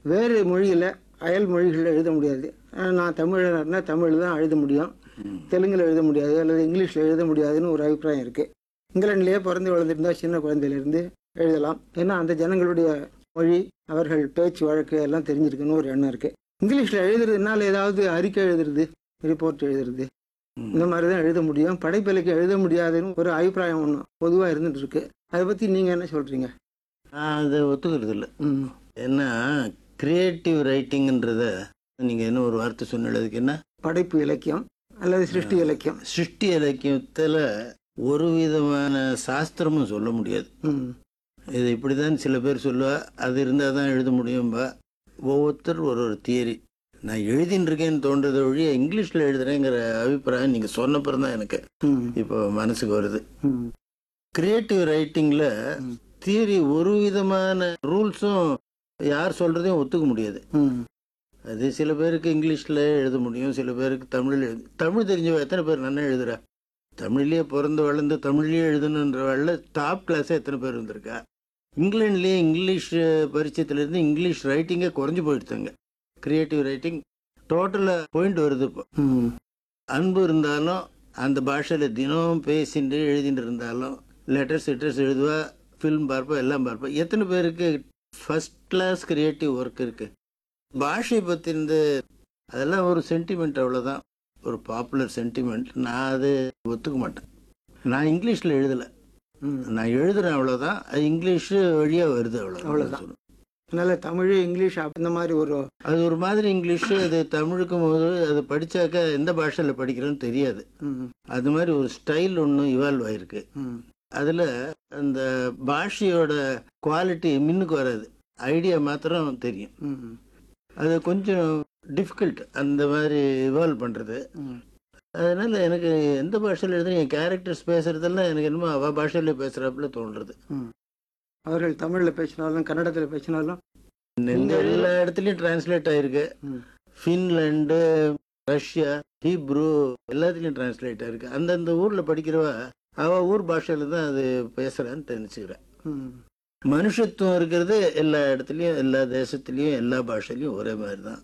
வேறு மொழியில் அயல் மொழிகளில் எழுத முடியாது ஆனா, நான் தமிழர்னா தமிழ் தான் எழுத முடியும் தெலுங்கில் எழுத முடியாது அல்லது இங்கிலீஷில் எழுத முடியாதுன்னு ஒரு அபிப்பிராயம் இருக்குது இங்கிலாந்துலேயே பிறந்து வளர்ந்துருந்தா சின்ன குழந்தையிலேருந்து எழுதலாம் ஏன்னா அந்த ஜனங்களுடைய மொழி அவர்கள் பேச்சு வழக்கு எல்லாம் தெரிஞ்சிருக்குன்னு ஒரு எண்ணம் இருக்குது இங்கிலீஷில் எழுதுறதுனால ஏதாவது அறிக்கை எழுதுறது ரிப்போர்ட் எழுதுறது இந்த மாதிரி தான் எழுத முடியும் படைப்பிலைக்கு எழுத முடியாதுன்னு ஒரு அபிப்பிராயம் ஒன்று பொதுவாக இருந்துட்டு இருக்கு அதை பற்றி நீங்கள் என்ன சொல்கிறீங்க நான் அதை ஒத்துக்கிறது இல்லை ம் ஏன்னா கிரியேட்டிவ் ரைட்டிங்ன்றத நீங்கள் என்ன ஒரு வார்த்தை சொன்னதுக்கு என்ன படைப்பு இலக்கியம் அல்லது சிருஷ்டி இலக்கியம் சிருஷ்டி இலக்கியத்தில் ஒரு விதமான சாஸ்திரமும் சொல்ல முடியாது ம் இது இப்படி தான் சில பேர் சொல்லுவா அது இருந்தால் தான் எழுத முடியும்பா ஒவ்வொருத்தர் ஒரு ஒரு தியரி நான் எழுதின்னு இருக்கேன்னு தோன்றதை ஒழிய இங்கிலீஷில் எழுதுறேங்கிற அபிப்பிராயம் நீங்கள் சொன்னப்புறம் தான் எனக்கு ம் இப்போ மனசுக்கு வருது ம் கிரியேட்டிவ் ரைட்டிங்கில் தியரி ஒரு விதமான ரூல்ஸும் யார் சொல்கிறதையும் ஒத்துக்க முடியாது ம் அது சில பேருக்கு இங்கிலீஷில் எழுத முடியும் சில பேருக்கு தமிழில் எழுது தமிழ் தெரிஞ்சவ எத்தனை பேர் நல்லா எழுதுறா தமிழ்லேயே பிறந்து வளர்ந்து தமிழ்லேயே எழுதணுன்ற வேலை டாப் கிளாஸே எத்தனை பேர் வந்திருக்கா இங்கிலாந்துலேயே இங்கிலீஷ் பரிச்சயத்துலேருந்து இங்கிலீஷ் ரைட்டிங்கே குறைஞ்சி போயிடுச்சுங்க கிரியேட்டிவ் ரைட்டிங் டோட்டலாக பாயிண்ட் வருது இப்போ ம் அன்பு இருந்தாலும் அந்த பாஷையில் தினம் பேசிட்டு எழுதிட்டு இருந்தாலும் லெட்டர்ஸ் லெட்டர்ஸ் எழுதுவா ஃபிலிம் பார்ப்போம் எல்லாம் பார்ப்போம் எத்தனை பேருக்கு ஃபர்ஸ்ட் கிளாஸ் கிரியேட்டிவ் ஒர்க் இருக்கு பாஷை பற்றினது அதெல்லாம் ஒரு சென்டிமெண்ட் அவ்வளோதான் ஒரு பாப்புலர் சென்டிமெண்ட் நான் அது ஒத்துக்க மாட்டேன் நான் இங்கிலீஷில் எழுதலை ம் நான் எழுதுறேன் அவ்வளோதான் அது இங்கிலீஷு வழியாக வருது அவ்வளவுதான். அவ்வளோதான் அதனால தமிழ் இங்கிலீஷ் அந்த மாதிரி ஒரு அது ஒரு மாதிரி இங்கிலீஷு அது தமிழுக்கும் போது அது படித்தாக்க எந்த பாஷையில் படிக்கிறோன்னு தெரியாது ம் அது மாதிரி ஒரு ஸ்டைல் ஒன்று இவால்வ் ஆயிருக்கு ம் அதில் அந்த பாஷையோட குவாலிட்டி மின்னுக்கு வராது ஐடியா மாத்திரம் தெரியும் ம் அது கொஞ்சம் டிஃபிகல்ட் அந்த மாதிரி இவால்வ் பண்ணுறது ம் அதனால எனக்கு எந்த பாஷையில் எழுதுறேன் என் கேரக்டர்ஸ் பேசுறதெல்லாம் எனக்கு என்னமோ அவ பாஷையில் பேசுகிறாப்புல தோன்றுறது ம் அவர்கள் தமிழில் பேசினாலும் கன்னடத்தில் பேசினாலும் இந்த எல்லா இடத்துலையும் டிரான்ஸ்லேட் ஆயிருக்கு ம் ஃபின்லாண்டு ரஷ்யா ஹீப்ரு எல்லாத்துலேயும் டிரான்ஸ்லேட் ஆயிருக்கு அந்தந்த ஊரில் படிக்கிறவ அவ ஊர் பாஷையில் தான் அது பேசுகிறான்னு தெரிஞ்சுக்கிறேன் ம் மனுஷத்துவம் இருக்கிறது எல்லா இடத்துலையும் எல்லா தேசத்துலேயும் எல்லா பாஷையிலையும் ஒரே மாதிரி தான்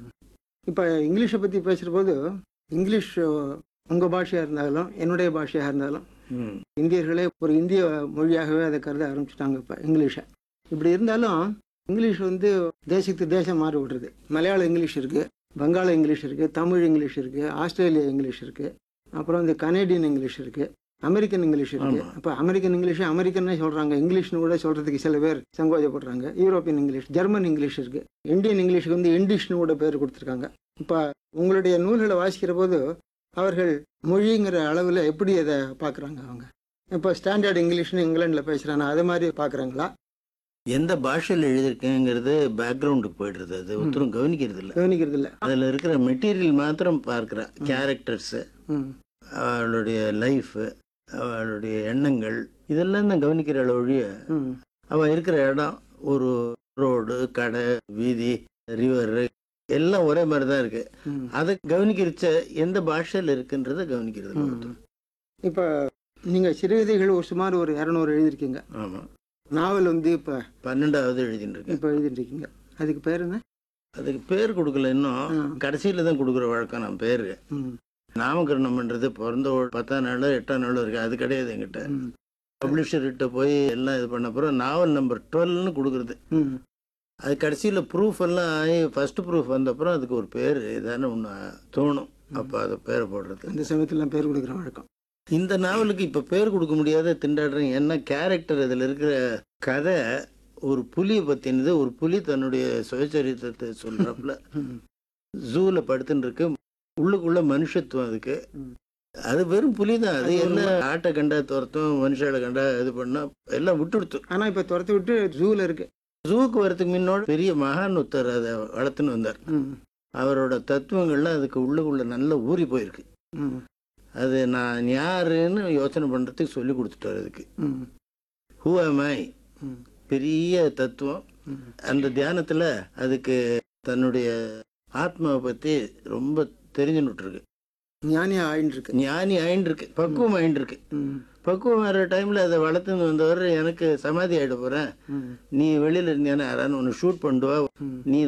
இப்போ இங்கிலீஷை பற்றி பேசுகிற போது இங்கிலீஷ் உங்கள் பாஷையாக இருந்தாலும் என்னுடைய பாஷையாக இருந்தாலும் ம். இந்தியர்களே ஒரு இந்திய மொழியாகவே அதை கருத ஆரம்பிச்சிட்டாங்க இப்போ இங்கிலீஷை இப்படி இருந்தாலும் இங்கிலீஷ் வந்து தேசத்துக்கு தேசம் மாறி விடுறது மலையாள இங்கிலீஷ் இருக்குது வங்காள இங்கிலீஷ் இருக்குது தமிழ் இங்கிலீஷ் இருக்குது ஆஸ்திரேலிய இங்கிலீஷ் இருக்குது அப்புறம் இந்த கனேடியன் இங்கிலீஷ் இருக்குது அமெரிக்கன் இங்கிலீஷ் இருக்குது ஆமா. அப்போ அமெரிக்கன் இங்கிலீஷ் அமெரிக்கன்னே சொல்கிறாங்க இங்கிலீஷ்னு கூட சொல்கிறதுக்கு சில பேர் சங்கோஜப்படுறாங்க யூரோப்பியன் இங்கிலீஷ் ஜெர்மன் இங்கிலீஷ் இருக்குது இந்தியன் இங்கிலீஷுக்கு வந்து இண்டிஷ்னு கூட பேர் கொடுத்துருக்காங்க இப்போ உங்களுடைய நூல்களை வாசிக்கிற போது அவர்கள் மொழிங்கிற அளவில் எப்படி அதை பார்க்குறாங்க அவங்க இப்போ ஸ்டாண்டர்ட் இங்கிலீஷ்னு இங்கிலாண்டில் பேசுகிறாங்க அது மாதிரி பார்க்குறாங்களா எந்த பாஷையில் எழுதியிருக்கேங்கிறது பேக்ரவுண்டுக்கு போயிடுறது அது ஒருத்தரும் கவனிக்கிறது இல்லை கவனிக்கிறது இல்லை அதில் இருக்கிற மெட்டீரியல் மாத்திரம் பார்க்குறா கேரக்டர்ஸு ம் அவளுடைய லைஃபு அவளுடைய எண்ணங்கள் இதெல்லாம் தான் கவனிக்கிற ஒழிய ம் அவள் இருக்கிற இடம் ஒரு ரோடு கடை வீதி ரிவர் எல்லாம் ஒரே மாதிரி தான் இருக்கு ம் அதை கவனிக்கிறச்ச எந்த பாஷையில் இருக்குன்றதை கவனிக்கிறது இல்லை ஒருத்தர். இப்போ நீங்கள் சிறுகதைகள் ஒரு சுமார் ஒரு இரநூறு எழுதியிருக்கீங்க ஆமாம் நாவல் வந்து இப்போ பன்னெண்டாவது எழுதிட்டு இருக்கேன் இப்போ எழுதிட்டு இருக்கீங்க அதுக்கு பேர் என்ன அதுக்கு பேர் கொடுக்கல இன்னும் ஆ. கடைசியில் தான் கொடுக்குற வழக்கம் நான் பேர் ம் நாமகரணம் பண்ணுறது பிறந்த ஒரு பத்தாம் நாளோ எட்டாம் நாளோ இருக்கு அது கிடையாது என்கிட்ட ம் பப்ளிஷர்கிட்ட போய் எல்லாம் இது பண்ண அப்புறம் நாவல் நம்பர் டுவெல்னு கொடுக்குறது ம் அது கடைசியில் ப்ரூஃப் எல்லாம் ஆகி ஃபர்ஸ்ட் ப்ரூஃப் வந்த அப்புறம் அதுக்கு ஒரு பேர் இதானே ஒன்று தோணும் அப்போ அதை பேரை போடுறது அந்த சமயத்தில் பேர் கொடுக்குற வழக்கம் இந்த நாவலுக்கு இப்போ பேர் கொடுக்க முடியாத திண்டாடுறேன் ஏன்னா கேரக்டர் அதில் இருக்கிற கதை ஒரு புலியை பற்றினது ஒரு புலி தன்னுடைய சுயச்சரித்திரத்தை சொல்கிறாப்புல ம் ஜூவில் படுத்துன்னு இருக்கு உள்ளுக்குள்ள மனுஷத்துவம் அதுக்கு ம். அது வெறும் புலி தான் அது அது ஒரு என்ன ஆட்டை கண்டா துரத்தும் மனுஷால கண்டா இது பண்ணா எல்லாம் விட்டுடுத்து ஆனால் இப்போ துரத்தி விட்டு ஜூவில் இருக்கு ஜூக்கு வரதுக்கு முன்னோட பெரிய மகான் ஒருத்தர் அதை வளர்த்துன்னு வந்தார் ம் அவரோட தத்துவங்கள்லாம் அதுக்கு உள்ளுக்குள்ள நல்லா ஊறி போயிருக்கு ம் அது நான் யாருன்னு யோசனை பண்ணுறதுக்கு சொல்லி கொடுத்துட்டார் அதுக்கு ம் ஹூ ஐ ம் பெரிய தத்துவம் ம் அந்த தியானத்தில் அதுக்கு தன்னுடைய ஆத்மாவை பற்றி ரொம்ப தெரிஞ்சுன்னு இருக்கு ஞானியா ஆயின்னு இருக்கு ஞானி ஆயின்னு இருக்கு பக்குவம் ஆயின்னு இருக்கு ம் பக்குவம் வர டைமில் அதை வளர்த்துன்னு வந்தவர் எனக்கு சமாதி ஆகிட போகிறேன் ம் நீ வெளியில் இருந்தியானே யாரான்னு ஒன்று ஷூட் பண்ணுவா ம் நீ